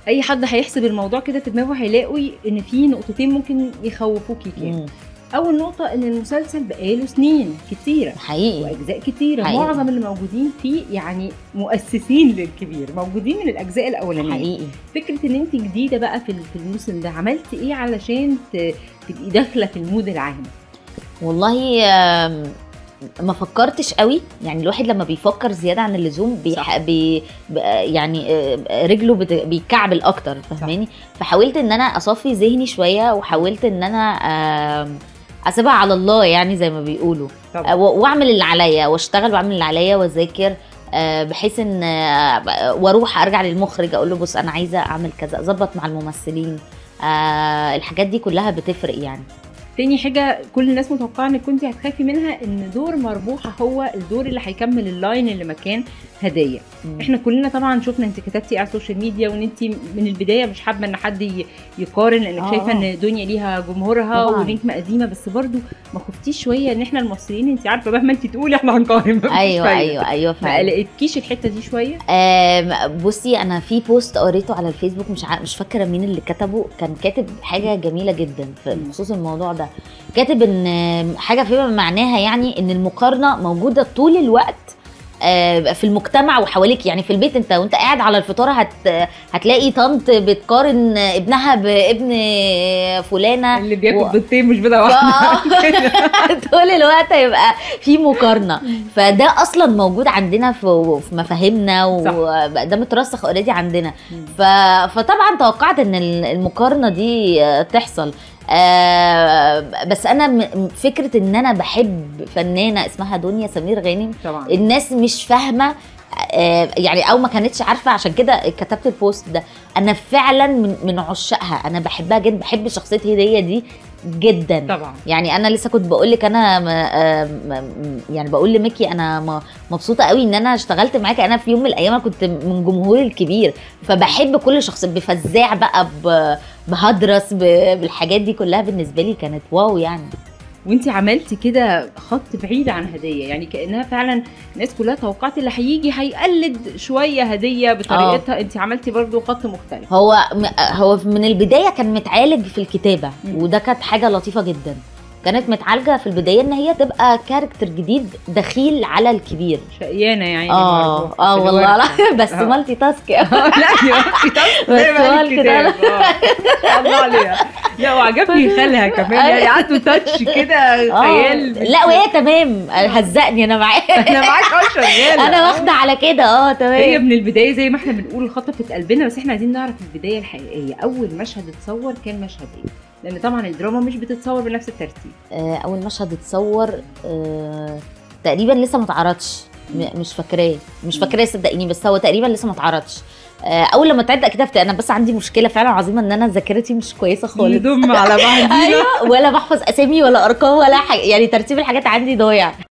اي حد هيحسب الموضوع كده في دماغه هيلاقوا ان في نقطتين ممكن يخوفوكي فيها مم. اول نقطه ان المسلسل بقاله سنين كتيره حقيقي واجزاء كتيره حقيقي. معظم اللي موجودين فيه يعني مؤسسين للكبير موجودين من الاجزاء الاولانيه حقيقي فكره ان انت جديده بقى في في الموسم ده عملتي ايه علشان ت- تبقي داخله في المود العام والله آم، ما فكرتش قوي يعني الواحد لما بيفكر زياده عن اللزوم بيح... بي... ب- يعني آه، رجله بت... بيكعبل اكتر فاهماني فحاولت ان انا اصفي ذهني شويه وحاولت ان انا آم، اسيبها على الله يعني زي ما بيقولوا طبعا و- واعمل اللي عليا واشتغل واعمل اللي عليا واذاكر آه، بحيث ان آه، واروح ارجع للمخرج اقول له بص انا عايزه اعمل كذا اظبط مع الممثلين آه، الحاجات دي كلها بتفرق يعني تاني حاجة كل الناس متوقعة انك كنت هتخافي منها ان دور مربوحة هو الدور اللي هيكمل اللاين اللي مكان هدية احنا كلنا طبعا شفنا انت كتبتي على السوشيال ميديا وان انت من البداية مش حابة ان حد ي- يقارن لانك آه، شايفة آه. ان دنيا ليها جمهورها طبعاً. ونجمة قديمة بس برضو ما خفتيش شوية ان احنا المصريين انت عارفة مهما انت تقولي احنا هنقارن مفيش ايوه فايدة. ايوه ايوه ما فعلا قلقتكيش الحتة دي شوية آم، بصي انا في بوست قريته على الفيسبوك مش ع... مش فاكره مين اللي كتبه كان كاتب حاجه جميله جدا في مم. بخصوص الموضوع ده كاتب ان آم، حاجه فيما معناها يعني ان المقارنه موجوده طول الوقت آه، في المجتمع وحواليك يعني في البيت انت وانت قاعد على الفطار هت هتلاقي طنط بتقارن ابنها بابن فلانه اللي بياكل و- بيضتين مش بيضة واحدة طول الوقت هيبقى في مقارنه فده اصلا موجود عندنا في في مفاهيمنا وده مترسخ اوريدي عندنا ف... فطبعا توقعت ان ال- المقارنه دي آه، تحصل آه، بس انا م- فكره ان انا بحب فنانه اسمها دنيا سمير غانم طبعا الناس مش فاهمه آه، يعني او ما كانتش عارفه عشان كده كتبت البوست ده انا فعلا من من عشاقها انا بحبها جدا بحب شخصيه هديه دي جدا طبعا يعني انا لسه كنت بقول لك انا م- آه، م- يعني بقول لميكي انا م- مبسوطه قوي ان انا اشتغلت معاكي انا في يوم من الايام أنا كنت من جمهوري الكبير فبحب كل شخص بفزاع بقى ب- بهدرس ب- بالحاجات دي كلها بالنسبه لي كانت واو يعني وانت عملتي كده خط بعيد عن هديه يعني كانها فعلا الناس كلها توقعت اللي هيجي هيقلد شويه هديه بطريقتها انت عملتي برضو خط مختلف هو م- هو من البدايه كان متعالج في الكتابه مم. وده كانت حاجه لطيفه جدا كانت متعالجه في البدايه ان هي تبقى كاركتر جديد دخيل على الكبير شقيانه يعني اه مربوحة اه في والله الورقة. لا بس آه. مالتي تاسك لا يا اختي طب بس زي ما هو قال الكتاب. الكتاب اه الله عليها لا وعجبني خالها كمان يعني عنده تاتش كده آه. خيال لا وهي تمام هزقني انا معاك انا معاك اه شغاله انا واخده على كده اه هي تمام من البدايه زي ما احنا بنقول خطفت قلبنا بس احنا عايزين نعرف البدايه الحقيقيه اول مشهد اتصور كان مشهد ايه لان طبعا الدراما مش بتتصور بنفس الترتيب آه، اول مشهد اتصور آه، تقريبا لسه ما اتعرضش م- مش فاكراه مش فاكراه صدقيني بس هو تقريبا لسه ما اتعرضش آه، اول لما اتعد كتبت انا بس عندي مشكله فعلا عظيمه ان انا ذاكرتي مش كويسه خالص نضم على بعض ايوه ولا بحفظ اسامي ولا ارقام ولا حاجه يعني ترتيب الحاجات عندي ضايع